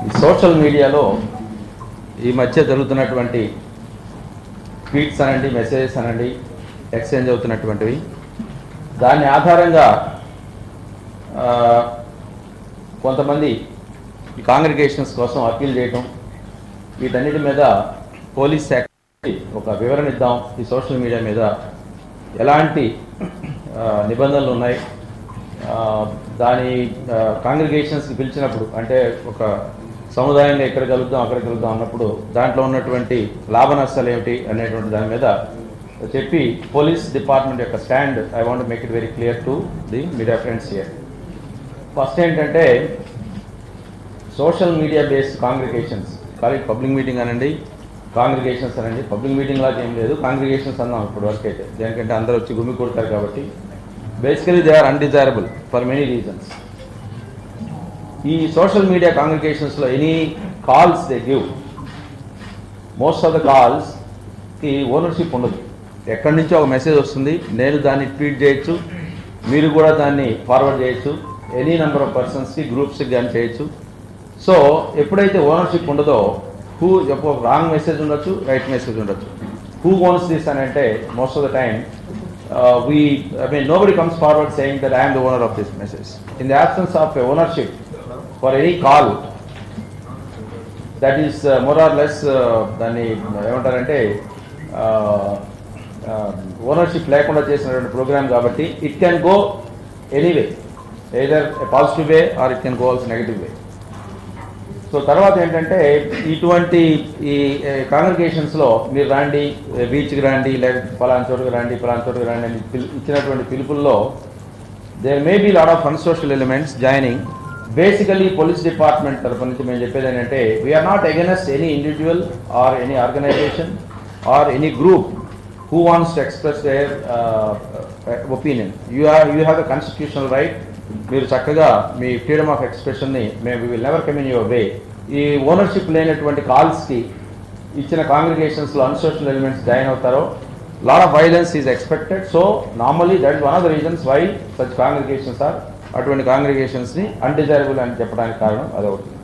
ఈ సోషల్ మీడియాలో ఈ మధ్య జరుగుతున్నటువంటి ట్వీట్స్ అనండి మెసేజెస్ అనండి ఎక్స్చేంజ్ అవుతున్నటువంటివి దాని ఆధారంగా ఆ, కొంతమంది ఈ కాంగ్రిగేషన్స్ కోసం అప్పీల్ చేయటం వీటన్నిటి మీద పోలీస్ శాఖ ఒక వివరణ ఇద్దాం ఈ సోషల్ మీడియా మీద ఎలాంటి ఆ, నిబంధనలు ఉన్నాయి ఆ, దాని కాంగ్రిగేషన్స్కి పిలిచినప్పుడు అంటే ఒక సముదాయంగా ఎక్కడ కలుద్దాం అక్కడ కలుద్దాం అన్నప్పుడు దాంట్లో ఉన్నటువంటి లాభ నష్టాలు ఏమిటి అనేటువంటి దాని మీద చెప్పి పోలీస్ డిపార్ట్మెంట్ యొక్క stand I want make it very clear to the media friends here first ఏంటంటే social media based congregations college public meeting అనండి కాంగ్రిగేషన్స్ అనండి పబ్లిక్ మీటింగ్ లాగా ఏం లేదు కాంగ్రిగేషన్స్ అన్నాం ఇప్పుడు వరకు అయితే దేనికంటే అందరూ వచ్చి గుమ్మి కొడతారు కాబట్టి basically they are undesirable for many reasons ఈ సోషల్ మీడియా కాంగ్రిగేషన్స్లో any calls they give most of the కాల్స్కి ఓనర్షిప్ ఉండదు ఎక్కడి నుంచో ఒక మెసేజ్ వస్తుంది నేను దాన్ని ట్వీట్ చేయొచ్చు మీరు కూడా దాన్ని ఫార్వర్డ్ చేయొచ్చు ఎనీ నెంబర్ ఆఫ్ పర్సన్స్కి గ్రూప్స్కి కానీ చేయొచ్చు సో ఎప్పుడైతే ఓనర్షిప్ ఉండదో హూ రాంగ్ మెసేజ్ ఉండొచ్చు రైట్ మెసేజ్ ఉండొచ్చు హూ ఓన్స్ దిస్ అని అంటే most of the time we I mean nobody comes forward saying that I'm the owner of this message in the absence of a ownership for any call that is more or less దాన్ని ఏమంటారంటే ownership లేకుండా చేసినటువంటి programme కాబట్టి it can go anyway either positive way or it can go also negative way so తర్వాత ఏంటంటే ఇటువంటి ఈ కాంగ్రిగేషన్స్లో మీరు రండి బీచ్కి రండి లేకపోతే ఫలానా చోటుకు రండి ఫలానా చోటుకు రండి అని పిలు- ఇచ్చినటువంటి పిలుపుల్లో there may be lot of unsocial elements joining basically police department తరపు నుంచి మేము చెప్పేది ఏంటంటే we are not against any individual or any organisation or any group who wants to express their opinion you have you have the constitutional right మీరు చక్కగా మీ freedom of ఎక్స్ప్రెషన్ని మేము will never come in your way ఈ ownership లేనటువంటి కాల్స్కి ఇచ్చిన కాంగ్రిగేషన్స్లో అన్సోషల్ ఎలిమెంట్స్ జాయిన్ అవుతారో lot of violence is expected so normally that one of the reasons why such congregations are అటువంటి కాంగ్రిగేషన్స్ని అన్డిజైరబుల్ అని చెప్పడానికి కారణం అదొకటి